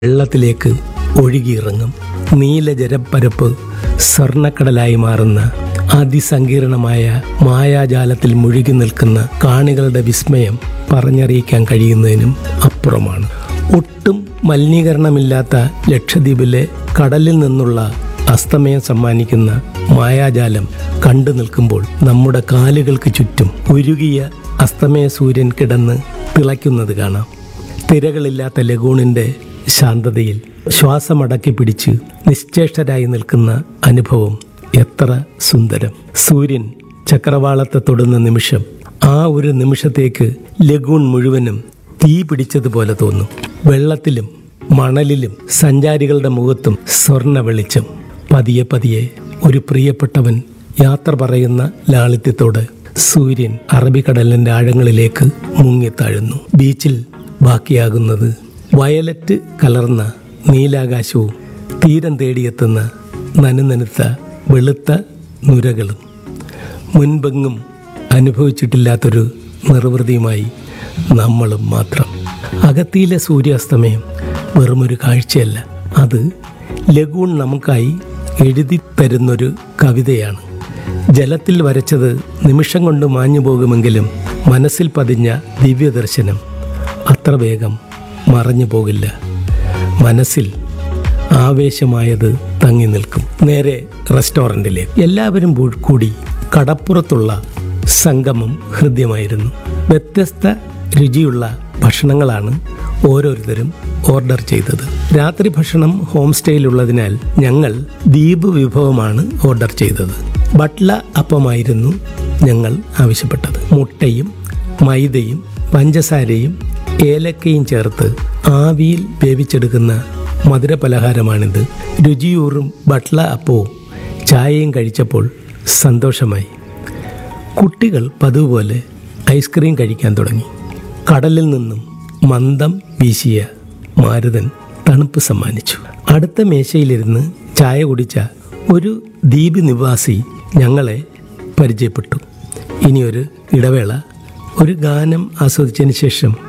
വെള്ളത്തിലേക്ക് ഒഴുകിയിറങ്ങും നീലജലപ്പരപ്പ് സ്വർണ്ണക്കടലായി മാറുന്ന അതിസങ്കീർണമായ മായാജാലത്തിൽ മുഴുകി നിൽക്കുന്ന കാണികളുടെ വിസ്മയം പറഞ്ഞറിയിക്കാൻ കഴിയുന്നതിനും അപ്പുറമാണ് ഒട്ടും മലിനീകരണമില്ലാത്ത ലക്ഷദ്വീപിലെ കടലിൽ നിന്നുള്ള അസ്തമയം സമ്മാനിക്കുന്ന മായാജാലം കണ്ടു നിൽക്കുമ്പോൾ നമ്മുടെ കാലുകൾക്ക് ചുറ്റും ഉരുകിയ അസ്തമയ സൂര്യൻ കിടന്ന് തിളയ്ക്കുന്നത് കാണാം തിരകളില്ലാത്ത ലഗൂണിന്റെ ശാന്തതയിൽ ശ്വാസമടക്കി പിടിച്ച് നിശ്ചേഷ്ടരായി നിൽക്കുന്ന അനുഭവം എത്ര സുന്ദരം സൂര്യൻ ചക്രവാളത്തെ തൊടുന്ന നിമിഷം ആ ഒരു നിമിഷത്തേക്ക് ലഗൂൺ മുഴുവനും തീ പിടിച്ചതുപോലെ തോന്നും വെള്ളത്തിലും മണലിലും സഞ്ചാരികളുടെ മുഖത്തും സ്വർണ്ണ വെളിച്ചം പതിയെ പതിയെ ഒരു പ്രിയപ്പെട്ടവൻ യാത്ര പറയുന്ന ലാളിത്യത്തോടെ സൂര്യൻ അറബിക്കടലിന്റെ ആഴങ്ങളിലേക്ക് മുങ്ങിത്താഴുന്നു ബീച്ചിൽ ബാക്കിയാകുന്നത് വയലറ്റ് കലർന്ന നീലാകാശവും തീരം തേടിയെത്തുന്ന നനുനനുത്ത വെളുത്ത നുരകളും മുൻപെങ്ങും അനുഭവിച്ചിട്ടില്ലാത്തൊരു നിർവൃതിയുമായി നമ്മളും മാത്രം അകത്തിയിലെ സൂര്യാസ്തമയം വെറുമൊരു കാഴ്ചയല്ല അത് ലഗൂൺ നമുക്കായി എഴുതി തരുന്നൊരു കവിതയാണ് ജലത്തിൽ വരച്ചത് നിമിഷം കൊണ്ട് മാഞ്ഞു പോകുമെങ്കിലും മനസ്സിൽ പതിഞ്ഞ ദിവ്യദർശനം അത്ര വേഗം മറഞ്ഞു പോകില്ല മനസ്സിൽ ആവേശമായത് തങ്ങി നിൽക്കും നേരെ റെസ്റ്റോറൻറ്റിലേക്ക് എല്ലാവരും പൂ- കൂടി കടപ്പുറത്തുള്ള സംഗമം ഹൃദ്യമായിരുന്നു വ്യത്യസ്ത രുചിയുള്ള ഭക്ഷണങ്ങളാണ് ഓരോരുത്തരും ഓർഡർ ചെയ്തത് രാത്രി ഭക്ഷണം ഹോം സ്റ്റേയിലുള്ളതിനാൽ ഞങ്ങൾ ദ്വീപ് വിഭവമാണ് ഓർഡർ ചെയ്തത് ബട്ട്ല അപ്പമായിരുന്നു ഞങ്ങൾ ആവശ്യപ്പെട്ടത് മുട്ടയും മൈദയും പഞ്ചസാരയും ഏലക്കയും ചേർത്ത് ആവിയിൽ വേവിച്ചെടുക്കുന്ന മധുര പലഹാരമാണിത് രുചിയൂറും ബട്ട്ല അപ്പവും ചായയും കഴിച്ചപ്പോൾ സന്തോഷമായി കുട്ടികൾ പതിവ് പോലെ ഐസ്ക്രീം കഴിക്കാൻ തുടങ്ങി കടലിൽ നിന്നും മന്ദം വീശിയ മാരുതൻ തണുപ്പ് സമ്മാനിച്ചു അടുത്ത മേശയിലിരുന്ന് ചായ കുടിച്ച ഒരു ദ്വീപ് നിവാസി ഞങ്ങളെ പരിചയപ്പെട്ടു ഇനിയൊരു ഇടവേള ഒരു ഗാനം ആസ്വദിച്ചതിന് ശേഷം